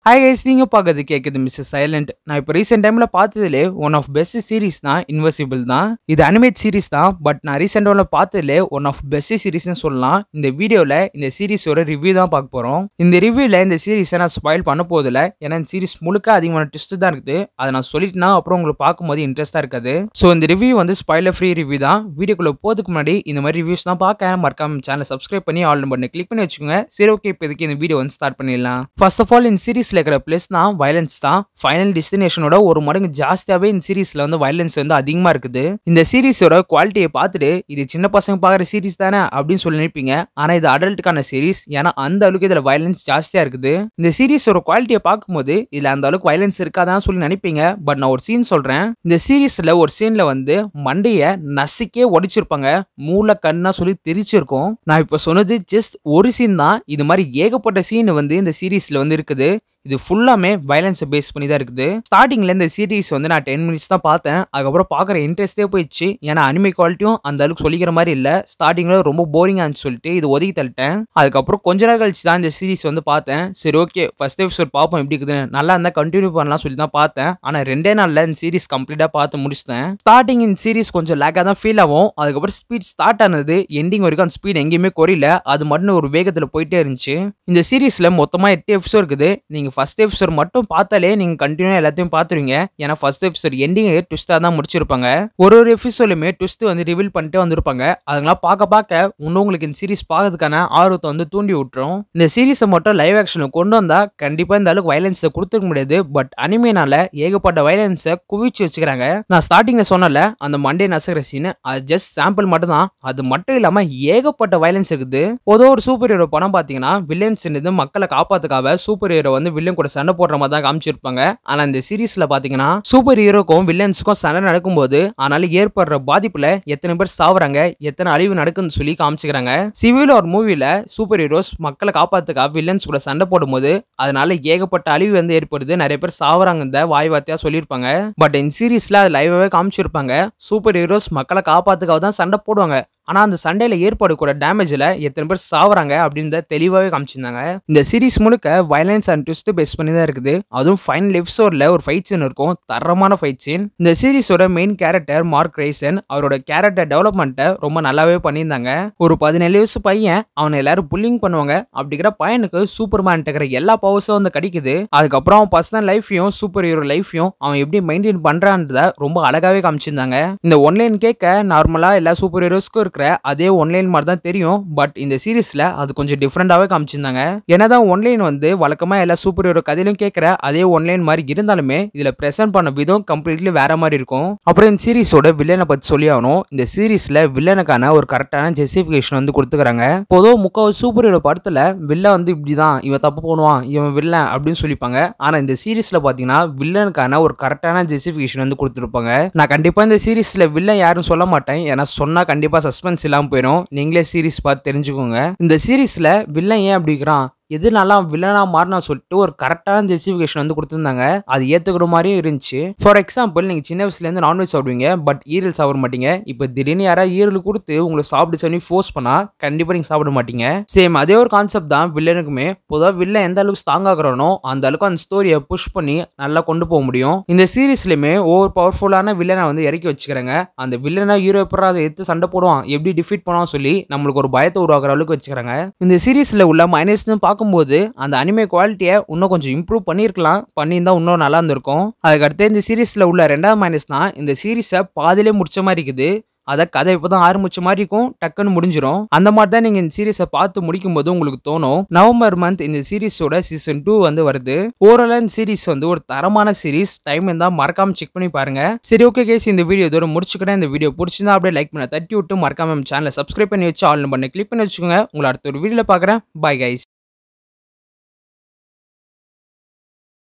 hi guys நீங்க பார்க்கறது கேட்குது மிஸ்ஸஸ் சைலண்ட் நான் இப்போ ரீசெண்ட் டைம்ல பார்த்ததுலே ஒன் ஆஃப் பெஸ்ட் சீரிஸ் தான் இன்வெசிபிள் தான் இது அனிமேட் சீரிஸ் தான் பட் நான் ரீசெண்ட் ஒன்ல பார்த்ததுலே ஒன் ஆஃப் பெஸ்ட் சீரிஸ்னு சொல்லலாம் இந்த வீடியோவில் இந்த சீரிஸோட ரிவ்யூ தான் பார்க்க போறோம் இந்த ரிவ்யூவில் இந்த சீரிஸை நான் ஸ்பாயில் பண்ண போதில்ல ஏன்னா இந்த சீரிஸ் முழுக்க அதிகமான ட்விஸ்ட் தான் இருக்குது அதை நான் சொல்லிட்டேன்னா அப்புறம் உங்களுக்கு பார்க்கும்போது இன்ட்ரெஸ்டாக இருக்காது ஸோ இந்த ரிவ்யூ வந்து ஸ்பாயிலர் ஃப்ரீ ரிவ்யூ தான் வீடியோக்குள்ள போகிறதுக்கு முன்னாடி இந்த மாதிரி ரிவ்யூஸ் தான் பார்க்க மறக்காம சேனலை சப்ஸ்கிரைப் பண்ணி ஆல் பண்ணி கிளிக் பண்ணி வச்சுக்கோங்க சரி ஓகே இப்போதைக்கு இந்த வீடியோ வந்து ஸ்டார்ட் பண்ணிடலாம் ஃபர்ஸ்ட் ஆஃப் ஆல் இந்த சீரிஸ்ல இருக்கிற பிளேஸ் தான் வயலன்ஸ் தான் ஃபைனல் டெஸ்டினேஷனோட ஒரு மடங்கு ஜாஸ்தியாகவே இந்த சீரிஸ்ல வந்து வயலன்ஸ் வந்து அதிகமாக இருக்குது இந்த சீரிஸோட குவாலிட்டியை பார்த்துட்டு இது சின்ன பசங்க பார்க்குற சீரிஸ் தானே அப்படின்னு சொல்லி நினைப்பீங்க ஆனால் இது அடல்ட்டுக்கான சீரிஸ் ஏன்னா அந்த அளவுக்கு இதில் வயலன்ஸ் ஜாஸ்தியாக இருக்குது இந்த சீரிஸோட குவாலிட்டியை பார்க்கும்போது இதில் அந்த அளவுக்கு வயலன்ஸ் இருக்காதான் சொல்லி நினைப்பீங்க பட் நான் ஒரு சீன் சொல்கிறேன் இந்த சீரிஸில் ஒரு சீனில் வந்து மண்டையை நசுக்கே உடைச்சிருப்பாங்க மூளை கண்ணா சொல்லி தெரிச்சிருக்கும் நான் இப்போ சொன்னது ஜஸ்ட் ஒரு சீன் தான் இது மாதிரி ஏகப்பட்ட சீன் வந்து இந்த சீரிஸில் வந்து இருக்குது இது ஃபுல்லாமே வயலன்ஸை பேஸ் பண்ணி தான் இருக்குது ஸ்டார்டிங்ல இந்த சீரிஸ் வந்து நான் டென் மினிட்ஸ் தான் பார்த்தேன் அதுக்கப்புறம் பார்க்குற இன்ட்ரெஸ்டே போயிடுச்சு ஏன்னா அனிமே குவாலிட்டியும் அந்த அளவுக்கு சொல்லிக்கிற மாதிரி இல்லை ஸ்டார்டிங்கில் ரொம்ப போரிங்காக இருந்துச்சு சொல்லிட்டு இது ஒதுக்கி தள்ளிட்டேன் அதுக்கப்புறம் கொஞ்ச நாள் கழிச்சு தான் இந்த சீரிஸ் வந்து பார்த்தேன் சரி ஓகே ஃபர்ஸ்ட் எபிசோட் பார்ப்போம் எப்படி இருக்குது நல்லா இருந்தால் கண்டினியூ பண்ணலாம் சொல்லி தான் பார்த்தேன் ஆனால் ரெண்டே நாளில் இந்த சீரிஸ் கம்ப்ளீட்டாக பார்த்து முடிச்சிட்டேன் ஸ்டார்டிங் இந்த சீரிஸ் கொஞ்சம் லேக்காக தான் ஃபீல் ஆகும் அதுக்கப்புறம் ஸ்பீட் ஸ்டார்ட் ஆனது எண்டிங் வரைக்கும் அந்த ஸ்பீட் எங்கேயுமே குறையல அது மட்டும் ஒரு வேகத்தில் போயிட்டே இருந்துச்சு இந்த சீரிஸில் மொத்தமாக எட்டு எபிசோட் இருக்குது நீங்கள் ஃபர்ஸ்ட் எபிசோட் மட்டும் பார்த்தாலே நீங்கள் கண்டினியூ எல்லாத்தையும் பார்த்துருவீங்க ஏன்னா ஃபர்ஸ்ட் எபிசோட் எண்டிங் ட்விஸ்ட்டாக தான் முடிச்சிருப்பாங்க ஒரு ஒரு எபிசோடுமே ட்விஸ்ட் வந்து ரிவீல் பண்ணிட்டே வந்திருப்பாங்க அதெல்லாம் பார்க்க பார்க்க இன்னும் உங்களுக்கு இந்த சீரிஸ் பார்க்கறதுக்கான ஆர்வத்தை வந்து தூண்டி விட்டுரும் இந்த சீரிஸை மட்டும் லைவ் ஆக்ஷனுக்கு கொண்டு வந்தா கண்டிப்பாக இந்த அளவுக்கு வயலன்ஸை கொடுத்துக்க முடியாது பட் அனிமேனால ஏகப்பட்ட வயலன்ஸை குவிச்சு வச்சுக்கிறாங்க நான் ஸ்டார்டிங்கில் சொன்னல அந்த மண்டே நசுக்கிற சீன் அது ஜஸ்ட் சாம்பிள் மட்டும் தான் அது மட்டும் இல்லாமல் ஏகப்பட்ட வயலன்ஸ் இருக்குது பொதுவாக ஒரு சூப்பர் ஹீரோ படம் பார்த்தீங்கன்னா வில்லன்ஸ் இருந்து மக்களை காப்பாத்துக்காக சூப்பர் ஹீரோ வந்து வில்லன் கூட சண்டை போடுற மாதிரி தான் காமிச்சிருப்பாங்க ஆனா இந்த சீரீஸ்ல பாத்தீங்கன்னா சூப்பர் ஹீரோக்கும் வில்லன்ஸுக்கும் சண்டை நடக்கும்போது அதனால ஏற்படுற பாதிப்புல எத்தனை பேர் சாவுறாங்க எத்தனை அழிவு நடக்குன்னு சொல்லி காமிச்சுக்கிறாங்க சிவில் ஒரு மூவில சூப்பர் ஹீரோஸ் மக்களை காப்பாத்துக்காக வில்லன்ஸ் கூட சண்டை போடும்போது அதனால ஏகப்பட்ட அழிவு வந்து ஏற்படுது நிறைய பேர் சாவுறாங்க இந்த வாய் வார்த்தையா சொல்லியிருப்பாங்க பட் இந்த சீரீஸ்ல அது லைவாவே காமிச்சிருப்பாங்க சூப்பர் ஹீரோஸ் மக்களை காப்பாத்துக்காக தான் சண்டை போடுவாங்க ஆனா அந்த சண்டையில ஏற்படக்கூட டேமேஜ்ல எத்தனை பேர் சாவுறாங்க அப்படின்றத தெளிவாவே காமிச்சிருந்தாங்க இந்த சீரிஸ் முழுக்க வயலன்ஸ் அண்ட் ட்விஸ்ட் பேஸ் பண்ணி தான் இருக்குது அதுவும் ஃபைனல் எபிசோட்ல ஒரு ஃபைட் சீன் இருக்கும் தரமான ஃபைட் சீன் இந்த சீரிஸோட மெயின் கேரக்டர் மார்க் ரைசன் அவரோட கேரக்டர் டெவலப்மெண்ட்டை ரொம்ப நல்லாவே பண்ணியிருந்தாங்க ஒரு பதினேழு வயசு பையன் அவனை எல்லாரும் புல்லிங் பண்ணுவாங்க அப்படிங்கிற பையனுக்கு சூப்பர்மேன் இருக்கிற எல்லா பவர்ஸும் வந்து கிடைக்குது அதுக்கப்புறம் அவன் பர்சனல் லைஃபையும் சூப்பர் ஹீரோ லைஃபையும் அவன் எப்படி மெயின்டைன் பண்றான்றத ரொம்ப அழகாவே காமிச்சிருந்தாங்க இந்த ஒன்லைன் கேட்க நார்மலா எல்லா சூப்பர் ஹீரோஸ்க்கும் இருக்கிற அதே ஒன்லைன் மாதிரி தான் தெரியும் பட் இந்த சீரிஸ்ல அது கொஞ்சம் டிஃப்ரெண்டாவே காமிச்சிருந்தாங்க என்னதான் ஒன்லைன் வந்து வழக்கமா எல்லா சூப்பர் ஹீரோ கதையிலும் கேட்கிற அதே ஒன்லைன் மாதிரி இருந்தாலுமே இதுல பிரசன்ட் பண்ண விதம் கம்ப்ளீட்லி வேற மாதிரி இருக்கும் அப்புறம் இந்த சீரிஸோட வில்லனை பத்தி சொல்லி ஆகணும் இந்த சீரிஸ்ல வில்லனுக்கான ஒரு கரெக்டான ஜெஸ்டிஃபிகேஷன் வந்து கொடுத்துக்கிறாங்க பொதுவாக முக்கால் சூப்பர் ஹீரோ படத்துல வில்லன் வந்து இப்படிதான் இவன் தப்பு பண்ணுவான் இவன் வில்லன் அப்படின்னு சொல்லிப்பாங்க ஆனா இந்த சீரிஸ்ல பாத்தீங்கன்னா வில்லனுக்கான ஒரு கரெக்டான ஜெஸ்டிஃபிகேஷன் வந்து கொடுத்துருப்பாங்க நான் கண்டிப்பா இந்த சீரிஸ்ல வில்லன் யாரும் சொல்ல மாட்டேன் ஏன்னா சொன்னா கண்டிப்பா சஸ்பென்ஸ் இல்லாம போயிடும் நீங்களே சீரிஸ் பார்த்து தெரிஞ்சுக்கோங்க இந்த சீரிஸ்ல வில்லன் ஏன் அப்படிங்கிறான் எது நல்லா வில்லனா மாறினா சொல்லிட்டு ஒரு கரெக்டான ஜஸ்டிஃபிகேஷன் வந்து கொடுத்துருந்தாங்க அது ஏத்துக்கிற மாதிரியும் இருந்துச்சு ஃபார் எக்ஸாம்பிள் நீங்க சின்ன வயசுல இருந்து நான்வெஜ் சாப்பிடுவீங்க பட் ஈரல் சாப்பிட மாட்டீங்க இப்போ திடீர்னு யாராவது ஈரல் கொடுத்து உங்களை சாப்பிட்டு சொல்லி ஃபோர்ஸ் பண்ணா கண்டிப்பா நீங்க சாப்பிட மாட்டீங்க சேம் அதே ஒரு கான்செப்ட் தான் வில்லனுக்குமே பொதுவாக வில்லன் எந்த அளவுக்கு ஸ்ட்ராங் ஆகுறானோ அந்த அளவுக்கு அந்த ஸ்டோரியை புஷ் பண்ணி நல்லா கொண்டு போக முடியும் இந்த சீரீஸ்லயுமே ஒவ்வொரு பவர்ஃபுல்லான வில்லனை வந்து இறக்கி வச்சுக்கிறாங்க அந்த வில்லனை ஹீரோ எப்பறம் அதை எடுத்து சண்டை போடுவான் எப்படி டிஃபீட் பண்ணுவான் சொல்லி நம்மளுக்கு ஒரு பயத்தை உருவாக்குற அளவுக்கு வச்சுக்கிறாங்க இந்த சீரீஸ்ல உள்ள மைனஸ்னு பார்க்கும்போது அந்த அனிமே குவாலிட்டியை இன்னும் கொஞ்சம் இம்ப்ரூவ் பண்ணியிருக்கலாம் பண்ணியிருந்தா இன்னும் நல்லா இருந்திருக்கும் அதுக்கடுத்து இந்த சீரீஸில் உள்ள ரெண்டாவது மைனஸ் தான் இந்த சீரீஸை பாதிலே முடிச்ச மாதிரி இருக்குது அதை கதை இப்போ தான் ஆரம்பிச்ச மாதிரி இருக்கும் டக்குன்னு முடிஞ்சிடும் அந்த மாதிரி தான் நீங்கள் இந்த சீரிஸை பார்த்து முடிக்கும் போது உங்களுக்கு தோணும் நவம்பர் மந்த் இந்த சீரிஸோட சீசன் டூ வந்து வருது ஓவராலாக இந்த சீரிஸ் வந்து ஒரு தரமான சீரிஸ் டைம் இருந்தால் மறக்காம செக் பண்ணி பாருங்க சரி ஓகே கேஸ் இந்த வீடியோ இதோட முடிச்சுக்கிறேன் இந்த வீடியோ பிடிச்சிருந்தா அப்படியே லைக் பண்ண தட்டி விட்டு மறக்காம சேனலை சப்ஸ்கிரைப் பண்ணி வச்சு ஆல் பண்ணி கிளிக் பண்ணி வச்சுக்கோங்க உங்களை அடுத்த ஒரு வீடியோவில் பார்க்குறேன் பாய் கைஸ்